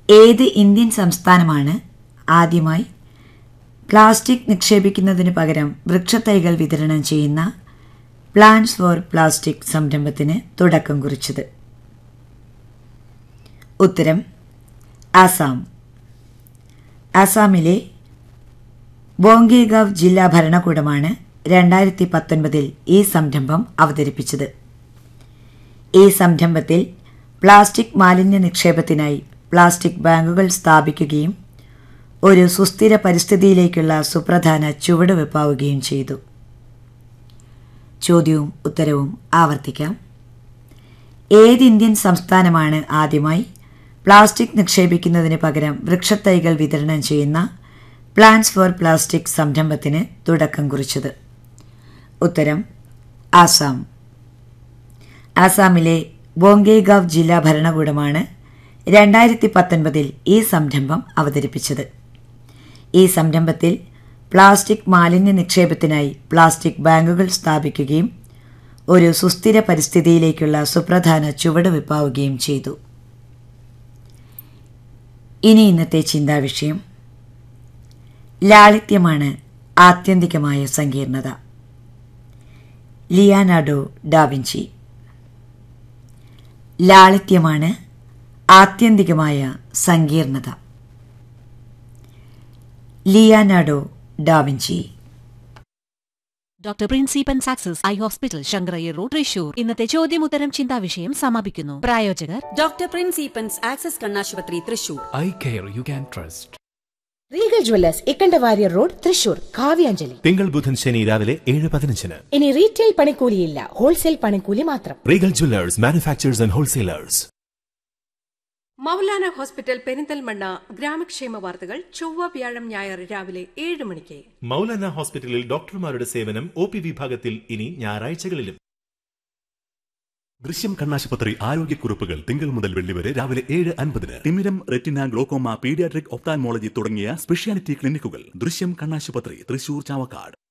ഏത് ഇന്ത്യൻ സംസ്ഥാനമാണ് ആദ്യമായി പ്ലാസ്റ്റിക് നിക്ഷേപിക്കുന്നതിന് പകരം വൃക്ഷത്തൈകൾ വിതരണം ചെയ്യുന്ന പ്ലാന്റ്സ് ഫോർ പ്ലാസ്റ്റിക് സംരംഭത്തിന് തുടക്കം കുറിച്ചത് ഉത്തരം ആസാം ആസാമിലെ ബോംഗേഗാവ് ജില്ലാ ഭരണകൂടമാണ് രണ്ടായിരത്തി പത്തൊൻപതിൽ ഈ സംരംഭം അവതരിപ്പിച്ചത് ഈ സംരംഭത്തിൽ പ്ലാസ്റ്റിക് മാലിന്യ നിക്ഷേപത്തിനായി പ്ലാസ്റ്റിക് ബാങ്കുകൾ സ്ഥാപിക്കുകയും ഒരു സുസ്ഥിര പരിസ്ഥിതിയിലേക്കുള്ള സുപ്രധാന ചുവടുവെപ്പാവുകയും ചെയ്തു ചോദ്യവും ഉത്തരവും ആവർത്തിക്കാം ഏത് ഇന്ത്യൻ സംസ്ഥാനമാണ് ആദ്യമായി പ്ലാസ്റ്റിക് നിക്ഷേപിക്കുന്നതിന് പകരം വൃക്ഷത്തൈകൾ വിതരണം ചെയ്യുന്ന പ്ലാന്റ്സ് ഫോർ പ്ലാസ്റ്റിക് സംരംഭത്തിന് തുടക്കം കുറിച്ചത് ഉത്തരം ആസാം ആസാമിലെ ബോംഗേഗാവ് ജില്ലാ ഭരണകൂടമാണ് രണ്ടായിരത്തി പത്തൊൻപതിൽ ഈ സംരംഭം അവതരിപ്പിച്ചത് ഈ സംരംഭത്തിൽ പ്ലാസ്റ്റിക് മാലിന്യ നിക്ഷേപത്തിനായി പ്ലാസ്റ്റിക് ബാങ്കുകൾ സ്ഥാപിക്കുകയും ഒരു സുസ്ഥിര പരിസ്ഥിതിയിലേക്കുള്ള സുപ്രധാന ചുവടുവെപ്പാവുകയും ചെയ്തു ഇനി ഇന്നത്തെ ചിന്താവിഷയം ലാളിത്യമാണ് ആത്യന്തികമായ സങ്കീർണത ലിയാനാഡോ ഡാവിഞ്ചി ലാളിത്യമാണ് ആത്യന്തികമായ സങ്കീർണത ലിയാനാഡോ ഡാവിഞ്ചി ഡോക്ടർ പ്രിൻസിപ്പൻ success eye hospital Sankaraiah road Thrissur ഇന്നത്തെ ചോദ്യമുത്തരം ചിന്താവിഷയം സമാപിക്കുന്നു പ്രായോജകർ ഡോക്ടർ പ്രിൻസിപ്പൻസ് ആക്സസ് കണ്ണാശുപത്രി Thrissur eye care you can trust Regal Jewellers Ikkanda Warrier road Thrissur Kavyanjali തിങ്കൾ ബുധൻ ശനി രാവിലെ ഏഴ് പതിനഞ്ചിന് ഇനി റീറ്റെയിൽ പണിക്കൂലിയില്ല ഹോൾസെയിൽ പണിക്കൂലി മാത്രം Regal Jewellers manufacturers and wholesalers Maulana hospital Perinthalmanna ഗ്രാമക്ഷേമ വാർത്തകൾ ചൊവ്വ വ്യാഴം ഞായർ രാവിലെ ഏഴ് മണിക്ക് മൗലാന ഹോസ്പിറ്റലിൽ ഡോക്ടർമാരുടെ സേവനം ഒ പി വിഭാഗത്തിൽ ഇനി ഞായറാഴ്ചകളിലും ദൃശ്യം കണ്ണാശുപത്രി ആരോഗ്യക്കുറിപ്പുകൾ തിങ്കൾ മുതൽ വെള്ളി വരെ രാവിലെ ഏഴ് അൻപതിന് തിമിരം റെറ്റിന ഗ്ലോക്കോമ പീഡിയാട്രിക് ഒപ്താൻമോളജി തുടങ്ങിയ സ്പെഷ്യാലിറ്റി ക്ലിനിക്കുകൾ ദൃശ്യം കണ്ണാശുപത്രി തൃശൂർ ചാവക്കാട്